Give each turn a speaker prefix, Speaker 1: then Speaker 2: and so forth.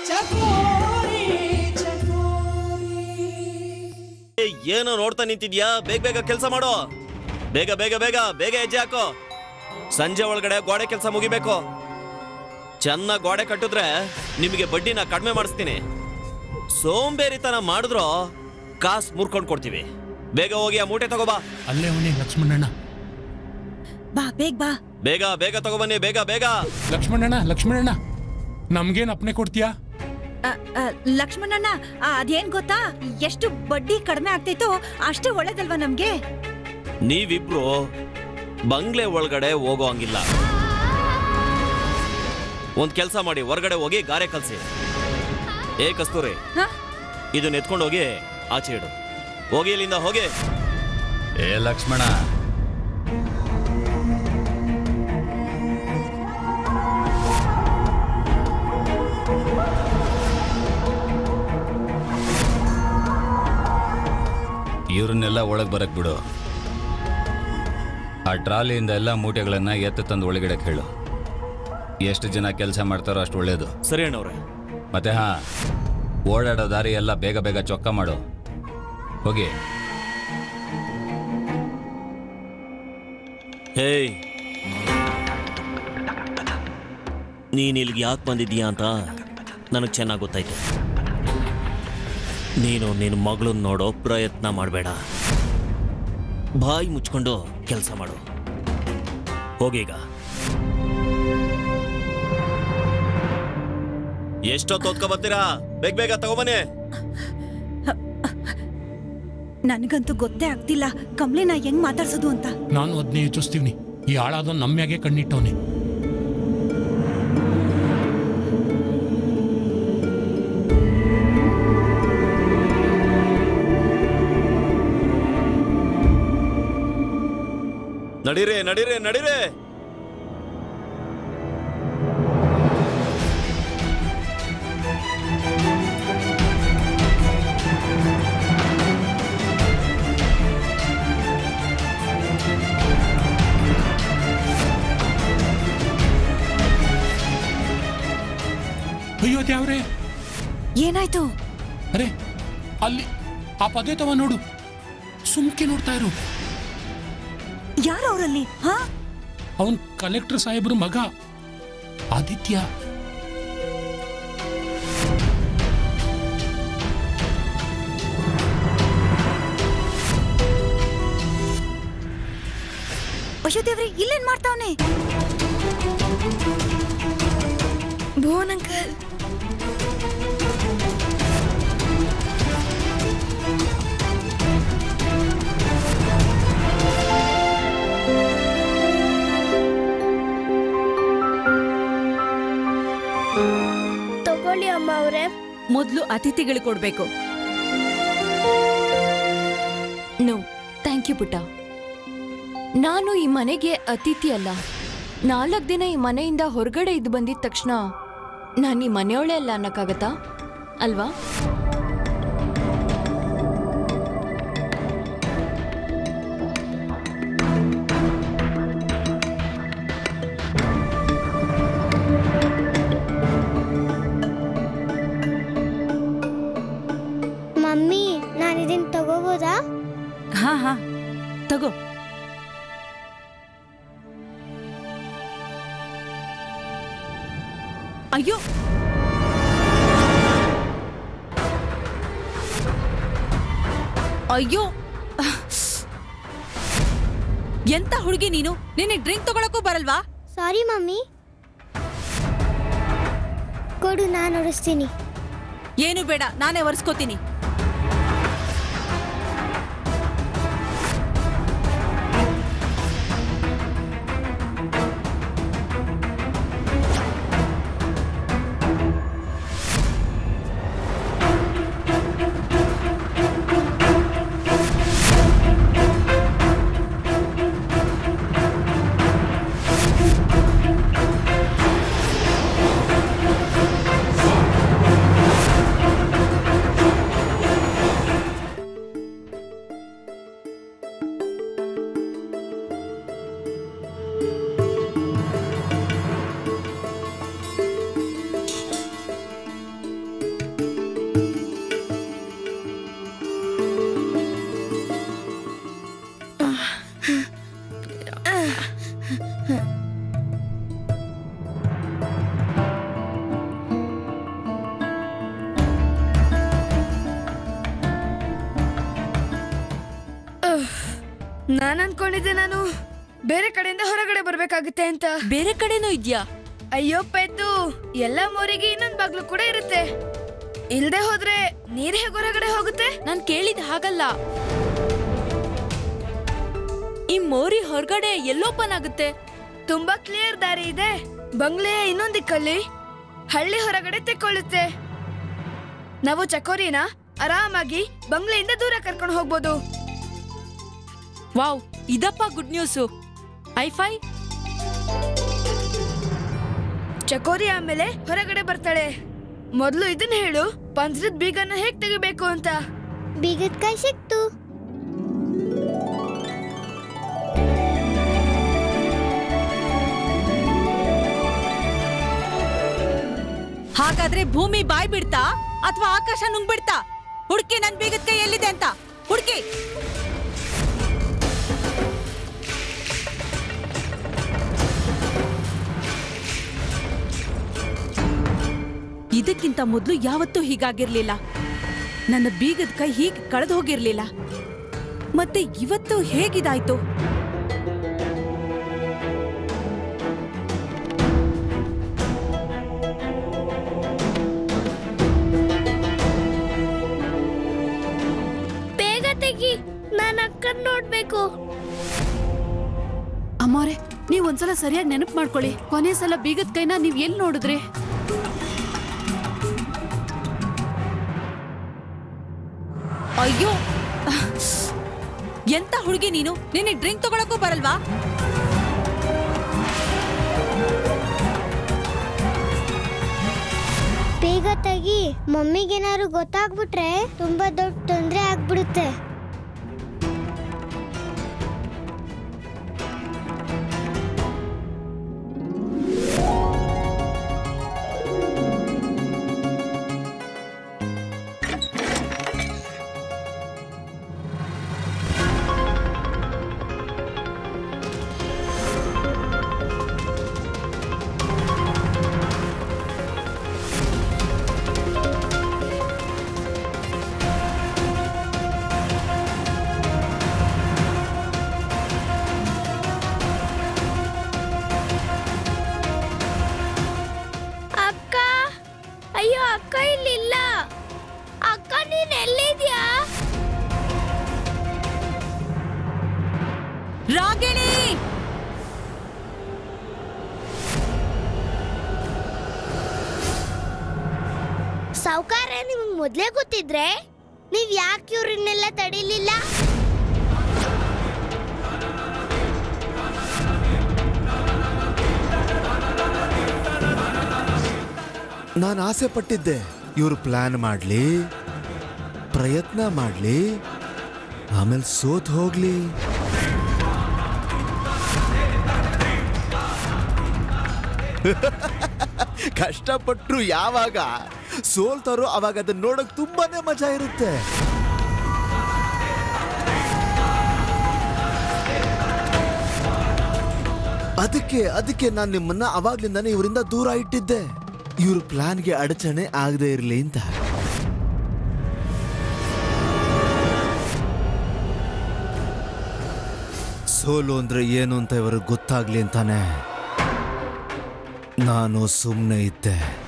Speaker 1: ಏ, ಏನೋ ನೋಡ್ತಾ ನಿಂತಿದ್ಯಾ ಬೇಗ ಬೇಗ ಕೆಲಸ ಮಾಡೋ ಬೇಗ ಬೇಗ ಬೇಗ ಬೇಗ ಹೆಜ್ಜೆ ಹಾಕೋ ಸಂಜೆ ಒಳಗಡೆ ಗೋಡೆ ಕೆಲಸ ಮುಗಿಬೇಕು ಚೆನ್ನಾಗಿ ಗೋಡೆ ಕಟ್ಟಿದ್ರೆ ನಿಮಗೆ ಬಡ್ಡಿನ ಕಡಿಮೆ ಮಾಡಿಸ್ತೀನಿ ಸೋಂಬೇರಿತನ ಮಾಡಿದ್ರು ಕಾಸು ಮುರ್ಕೊಂಡು ಕೊಡ್ತೀವಿ ಬೇಗ ಹೋಗಿ ಆ ಮೂಟೆ ತಗೋಬಾ
Speaker 2: ಅಲ್ಲೇ ಅವನೇ ಲಕ್ಷ್ಮಣಣ್ಣ
Speaker 3: ಬಾ ಬೇಗ ಬಾ
Speaker 1: ಬೇಗ ಬೇಗ ತಗೋಬನ್ನಿ ಬೇಗ ಬೇಗ
Speaker 2: ಲಕ್ಷ್ಮಣಣ್ಣ ಲಕ್ಷ್ಮಣಣ್ಣ ನಮ್ಗೇನ್ ಅಪ್ನೆ ಕೊಡ್ತೀಯಾ
Speaker 3: ಅ, ಅ, ಲಕ್ಷ್ಮಣಣ್ಣ ಆ, ಅದೇನ್ ಗೊತ್ತಾ ಎಷ್ಟು ಬಡ್ಡಿ ಕಡಿಮೆ ಆಗ್ತೈತೋ ಅಷ್ಟೇ ಒಳ್ಳೇದಲ್ವಾ ನಮ್ಗೆ
Speaker 1: ನೀವಿಬ್ರು ಬಂಗ್ಲೆ ಒಳಗಡೆ ಹೋಗೋ ಹಂಗಿಲ್ಲ ಒಂದ್ ಕೆಲಸ ಮಾಡಿ ಹೊರಗಡೆ ಹೋಗಿ ಗಾರೆ ಕಲ್ಸಿ ಏ ಕಸ್ತೂರಿ
Speaker 3: ಹ?
Speaker 1: ಇದನ್ನ ಎತ್ಕೊಂಡು ಹೋಗಿ ಆಚೆ ಇಡು ಹೋಗಿ ಇಲ್ಲಿಂದ ಹೋಗಿ
Speaker 4: ಏ ಲಕ್ಷ್ಮಣ ಇವ್ರನ್ನೆಲ್ಲ ಒಳಗೆ ಬರಕ್ ಬಿಡು ಆ ಟ್ರಾಲಿಯಿಂದ ಎಲ್ಲ ಮೂಟೆಗಳನ್ನ ಎತ್ತು ತಂದು ಒಳಗಡೆ ಹೇಳು ಎಷ್ಟು ಜನ ಕೆಲಸ ಮಾಡ್ತಾರೋ ಅಷ್ಟು ಒಳ್ಳೇದು
Speaker 1: ಸರಿ ಅಣ್ಣವ್ರೆ
Speaker 4: ಮತ್ತೆ ಹಾ ಓಡಾಡೋ ದಾರಿ ಎಲ್ಲ ಬೇಗ ಬೇಗ ಚೊಕ್ಕ ಮಾಡು ಹೋಗಿ
Speaker 1: ಹೇಯ್ ನೀನ್ ಇಲ್ಲಿಗೆ ಯಾಕೆ ಬಂದಿದ್ದೀಯಾ ಅಂತ ನನಗೆ ಚೆನ್ನಾಗಿ ಗೊತ್ತಾಯ್ತು ನೀನು ನಿನ್ನ ಮಗಳನ್ನ ನೋಡೋ ಪ್ರಯತ್ನ ಮಾಡಬೇಡ ಬಾಯಿ ಮುಚ್ಕೊಂಡು ಕೆಲಸ ಮಾಡು ಹೋಗೀಗ ಎಷ್ಟೊತ್ತು ಓದ್ಕೊ ಬರ್ತೀರಾ ಬೇಗ ಬೇಗ ತಗೊಬನ್ನಿ
Speaker 3: ನನ್ಗಂತೂ ಗೊತ್ತೇ ಆಗ್ತಿಲ್ಲ ಕಮ್ಲಿನ ಹೆಂಗ್ ಮಾತಾಡ್ಸೋದು ಅಂತ
Speaker 2: ನಾನು ಅದನ್ನೇ ಯೋಚಿಸ್ತೀವ್ನಿ ಈ ಆಳಾದ ನಮ್ಮ್ಯಾಗೆ ಕಣ್ಣಿಟ್ಟವನೆ
Speaker 1: ನಡೀರಿ ನಡೀರಿ ನಡೀರಿ
Speaker 2: ಅಯ್ಯೋ ದ್ಯಾವ್ರೆ
Speaker 3: ಏನಾಯ್ತು
Speaker 2: ಅರೆ ಅಲ್ಲಿ ಆ ಪದೇ ತವ ನೋಡು ಸುಮ್ಕೆ ನೋಡ್ತಾ ಇರು
Speaker 3: ಯಾರು ಅವರಲ್ಲಿ ಹಾ
Speaker 2: ಅವನ್ ಕಲೆಕ್ಟರ್ ಸಾಹೇಬ್ರ ಮಗ ಆದಿತ್ಯ
Speaker 3: ಅಯ್ಯೋ ದೇವ್ರಿ ಇಲ್ಲೇನ್ ಮಾಡ್ತಾವನೆ ಭುವನ್ ಅಂಕಲ್
Speaker 5: ತಗೊಳ್ಳಿ ಅಮ್ಮ ಅವರೇ
Speaker 6: ಮೊದಲು ಅತಿಥಿಗಳಿಗೆ ಕೊಡ್ಬೇಕು
Speaker 7: ನೋ ಥ್ಯಾಂಕ್ ಯು ಪುಟ್ಟ ನಾನು ಈ ಮನೆಗೆ ಅತಿಥಿ ಅಲ್ಲ ನಾಲ್ಕು ದಿನ ಈ ಮನೆಯಿಂದ ಹೊರಗಡೆ ಇದ್ದು ಬಂದಿದ ತಕ್ಷಣ ನಾನು ಈ ಮನೆಯೊಳೆ ಅಲ್ಲ ಅನ್ನಕ್ಕಾಗತ್ತಾ ಅಲ್ವಾ
Speaker 5: ಮಮ್ಮಿ ನಾನು ಇದನ್ನ ತಗೋಬೋದಾ
Speaker 6: ಹಾ ಹಾ ತಗೋ ಅಯ್ಯೋ ಅಯ್ಯೋ ಎಂತ ಹುಡುಗಿ ನೀನು ನಿನಗೆ ಡ್ರಿಂಕ್ ತಗೊಳಕ್ಕೂ ಬರಲ್ವಾ
Speaker 5: ಸಾರಿ ಮಮ್ಮಿ ಕೊಡು ನಾನು ಒಡಿಸ್ತೀನಿ
Speaker 6: ಏನು ಬೇಡ ನಾನೇ ಒರೆಸ್ಕೋತೀನಿ
Speaker 8: ನಾನ್ ಅನ್ಕೊಂಡಿದ್ದೆ ನಾನು ಬೇರೆ ಕಡೆಯಿಂದ ಹೊರಗಡೆ ಬರ್ಬೇಕಾಗುತ್ತೆ ಅಂತ
Speaker 6: ಬೇರೆ ಕಡೆನೂ ಇದ್ಯಾ
Speaker 8: ಅಯ್ಯೋ ಪೆದ್ದು ಎಲ್ಲ ಮೋರಿಗೆ ಇನ್ನೊಂದ್ ಬಾಗ್ಲು ಕೂಡ ಇರುತ್ತೆ ಇಲ್ದೆ ಹೋದ್ರೆ ನೀರ್ ಹೇಗೆ ಹೊರಗಡೆ ಹೋಗುತ್ತೆ
Speaker 6: ನಾನ್ ಕೇಳಿದ ಹಾಗಲ್ಲ ಈ ಮೋರಿ ಹೊರಗಡೆ ಎಲ್ಲೋಪನ್ ಆಗುತ್ತೆ
Speaker 8: ತುಂಬಾ ಕ್ಲಿಯರ್ ದಾರಿ ಇದೆ ಬಂಗ್ಲೆಯ ಇನ್ನೊಂದ್ ದಿಕ್ಕಲ್ಲಿ ಹಳ್ಳಿ ಹೊರಗಡೆ ತೆಕ್ಕೊಳ್ಳುತ್ತೆ ನಾವು ಚಕೋರಿನ ಆರಾಮಾಗಿ ಬಂಗ್ಲೆಯಿಂದ ದೂರ ಕರ್ಕೊಂಡು ಹೋಗ್ಬೋದು
Speaker 6: ವಾವ್ ಇದಪ್ಪ ಗುಡ್ ನ್ಯೂಸು ಐಫೈ
Speaker 8: ಚಕೋರಿ ಆಮೇಲೆ ಹೊರಗಡೆ ಬರ್ತಾಳೆ ಮೊದ್ಲು ಇದನ್ನ ಹೇಳು ಪಂಜರದ ಬೀಗನ ಹೇಗ್ ತೆಗಿಬೇಕು ಅಂತ
Speaker 5: ಬೀಗದ ಕೈ ಸಿಕ್ತು
Speaker 6: ಹಾಗಾದ್ರೆ ಭೂಮಿ ಬಾಯ್ ಬಿಡ್ತಾ ಅಥವಾ ಆಕಾಶ ನುಂಗ್ ಬಿಡ್ತಾ ಹುಡ್ಕಿ ನನ್ ಬೀಗದ ಕೈ ಎಲ್ಲಿದೆ ಅಂತ ಹುಡ್ಕಿ ಇದಕ್ಕಿಂತ ಮೊದಲು ಯಾವತ್ತೂ ಹೀಗಾಗಿರ್ಲಿಲ್ಲ ನನ್ನ ಬೀಗದ ಕೈ ಹೀಗೆ ಕಳೆದು ಹೋಗಿರ್ಲಿಲ್ಲ ಮತ್ತೆ ಇವತ್ತು ಹೇಗಿದಾಯ್ತು
Speaker 5: ಬೇಗ ತೆಗಿ ನಾನು ಅಕ್ಕನ್ ನೋಡ್ಬೇಕು
Speaker 6: ಅಮ್ಮಾರೆ ನೀವ್ ಒಂದ್ಸಲ ಸರಿಯಾಗಿ ನೆನಪು ಮಾಡ್ಕೊಳ್ಳಿ ಕೊನೆ ಸಲ ಬೀಗದ ಕೈನ ನೀವ್ ಎಲ್ಲಿ ನೋಡಿದ್ರಿ ಅಯ್ಯೋ ಎಂತ ಹುಡುಗಿ ನೀನು ನಿನಗೆ ಡ್ರಿಂಕ್ ತಗೊಳಕ್ಕೂ ಬರಲ್ವಾ
Speaker 5: ಬೇಗ ತೆಗಿ ಮಮ್ಮಿಗೇನಾದ್ರು ಗೊತ್ತಾಗ್ಬಿಟ್ರೆ ತುಂಬಾ ದೊಡ್ಡ ತೊಂದ್ರೆ ಆಗ್ಬಿಡುತ್ತೆ ಅಕ್ಕ ಅಯ್ಯೋ ಅಕ್ಕ ಇಲ್ಲಿಲ್ಲ ಅಕ್ಕ ನೀನ್ ಎಲ್ಲಿದ್ಯಾ
Speaker 6: ರಾಗಿಣಿ
Speaker 5: ಸಾವುಕಾರ ನಿಮ್ಗೆ ಮೊದ್ಲೇ ಗೊತ್ತಿದ್ರೆ ನೀವ್ ಯಾಕೆ ಇವ್ರನ್ನೆಲ್ಲ ತಡಿಲಿಲ್ಲ
Speaker 9: ನಾನು ಆಸೆ ಪಟ್ಟಿದ್ದೆ ಇವರು ಪ್ಲಾನ್ ಮಾಡ್ಲಿ ಪ್ರಯತ್ನ ಮಾಡ್ಲಿ ಆಮೇಲೆ ಸೋತ್ ಹೋಗ್ಲಿ ಕಷ್ಟಪಟ್ರು ಯಾವಾಗ ಸೋಲ್ತಾರೋ ಅವಾಗ ಅದನ್ನ ನೋಡಕ್ ತುಂಬಾನೇ ಮಜಾ ಇರುತ್ತೆ ಅದಕ್ಕೆ ಅದಕ್ಕೆ ನಾನು ನಿಮ್ಮನ್ನ ಅವಾಗ್ಲಿಂದಾನೇ ಇವರಿಂದ ದೂರ ಇಟ್ಟಿದ್ದೆ ಇವ್ರ ಪ್ಲಾನ್ಗೆ ಅಡಚಣೆ ಆಗದೆ ಇರಲಿ ಅಂತ ಸೋಲು ಅಂದ್ರೆ ಏನು ಅಂತ ಇವ್ರಿಗೆ ಗೊತ್ತಾಗ್ಲಿ ಅಂತಾನೆ ನಾನು ಸುಮ್ಮನೆ ಇದ್ದೆ